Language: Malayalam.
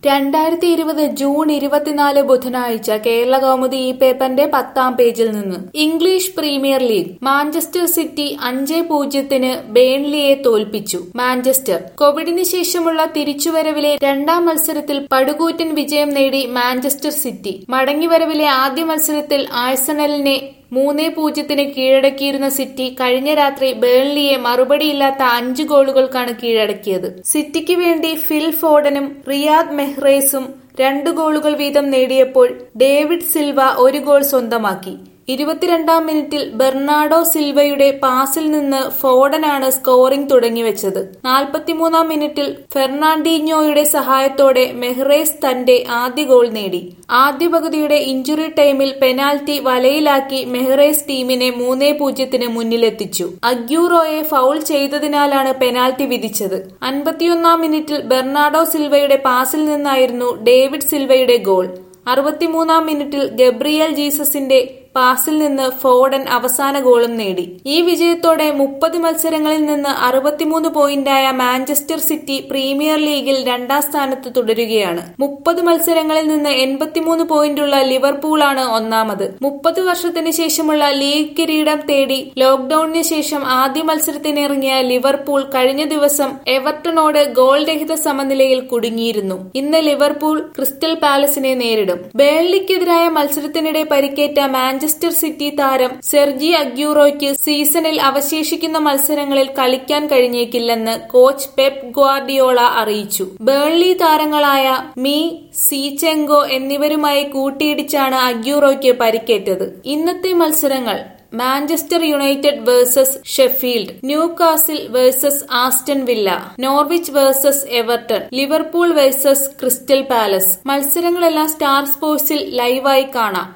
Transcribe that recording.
രണ്ടായിരത്തി ഇരുപത് ജൂൺ ഇരുപത്തിനാല് ബുധനാഴ്ച കേരള കൗമുദി ഈ പേപ്പറിന്റെ പത്താം പേജിൽ നിന്ന് English premier league Manchester City അഞ്ച് പൂജ്യത്തിന് ബേൺലിയെ തോൽപ്പിച്ചു മാഞ്ചസ്റ്റർ കോവിഡിന് ശേഷമുള്ള തിരിച്ചുവരവിലെ രണ്ടാം മത്സരത്തിൽ പടുകൂറ്റൻ വിജയം നേടി മാഞ്ചസ്റ്റർ സിറ്റി മടങ്ങിവരവിലെ ആദ്യ മത്സരത്തിൽ ആഴ്സണലിനെ മൂന്നേ പൂജ്യത്തിന് കീഴടക്കിയിരുന്ന സിറ്റി കഴിഞ്ഞ രാത്രി ബേൺലിയെ മറുപടിയില്ലാത്ത അഞ്ച് ഗോളുകൾക്കാണ് കീഴടക്കിയത് സിറ്റിക്ക് വേണ്ടി ഫിൽ ഫോഡനും റിയാദ് മെഹ്റേസും രണ്ട് ഗോളുകൾ വീതം നേടിയപ്പോൾ ഡേവിഡ് സിൽവ ഒരു ഗോൾ സ്വന്തമാക്കി ഇരുപത്തിരണ്ടാം മിനിറ്റിൽ ബെർണാഡോ സിൽവയുടെ പാസിൽ നിന്ന് ഫോഡനാണ് സ്കോറിംഗ് തുടങ്ങിവെച്ചത് നാൽപ്പത്തിമൂന്നാം മിനിറ്റിൽ ഫെർണാണ്ടിഞ്ഞോയുടെ സഹായത്തോടെ മെഹ്റേസ് തന്റെ ആദ്യ ഗോൾ നേടി ആദ്യ പകുതിയുടെ ഇഞ്ചുറി ടൈമിൽ പെനാൽറ്റി വലയിലാക്കി മെഹ്റേസ് ടീമിനെ മൂന്നേ പൂജ്യത്തിന് മുന്നിലെത്തിച്ചു അഗ്യൂറോയെ ഫൗൾ ചെയ്തതിനാലാണ് പെനാൽറ്റി വിധിച്ചത് അൻപത്തിയൊന്നാം മിനിറ്റിൽ ബെർണാഡോ സിൽവയുടെ പാസിൽ നിന്നായിരുന്നു ഡേവിഡ് സിൽവയുടെ ഗോൾ അറുപത്തിമൂന്നാം മിനിറ്റിൽ ഗബ്രിയൽ ജീസസിന്റെ പാസിൽ നിന്ന് ഫോഡൻ അവസാന ഗോളും നേടി ഈ വിജയത്തോടെ മുപ്പത് മത്സരങ്ങളിൽ നിന്ന് അറുപത്തിമൂന്ന് പോയിന്റായ മാഞ്ചസ്റ്റർ സിറ്റി പ്രീമിയർ ലീഗിൽ രണ്ടാം സ്ഥാനത്ത് തുടരുകയാണ് മുപ്പത് മത്സരങ്ങളിൽ നിന്ന് എൺപത്തിമൂന്ന് പോയിന്റുള്ള ലിവർപൂളാണ് ഒന്നാമത് മുപ്പത് വർഷത്തിന് ശേഷമുള്ള ലീഗ് കിരീടം തേടി ലോക്ഡൌണിന് ശേഷം ആദ്യ മത്സരത്തിനിറങ്ങിയ ലിവർപൂൾ കഴിഞ്ഞ ദിവസം എവർട്ടണോട് ഗോൾ രഹിത സമനിലയിൽ കുടുങ്ങിയിരുന്നു ഇന്ന് ലിവർപൂൾ ക്രിസ്റ്റൽ പാലസിനെ നേരിടും ബേൺലിക്കെതിരായ മത്സരത്തിനിടെ പരിക്കേറ്റ മാഞ്ചസ്റ്റർ സിറ്റി താരം സെർജി അഗ്യൂറോയ്ക്ക് സീസണിൽ അവശേഷിക്കുന്ന മത്സരങ്ങളിൽ കളിക്കാൻ കഴിഞ്ഞേക്കില്ലെന്ന് കോച്ച് പെപ് ഗ്വാർഡിയോള അറിയിച്ചു ബേൺലി താരങ്ങളായ മീ സീചെങ്കോ എന്നിവരുമായി കൂട്ടിയിടിച്ചാണ് അഗ്യൂറോയ്ക്ക് പരിക്കേറ്റത് ഇന്നത്തെ മത്സരങ്ങൾ Manchester United versus Sheffield Newcastle versus Aston Villa Norwich versus Everton Liverpool versus Crystal Palace മത്സരങ്ങളെല്ലാം സ്റ്റാർ സ്പോർട്സിൽ ലൈവായി കാണാം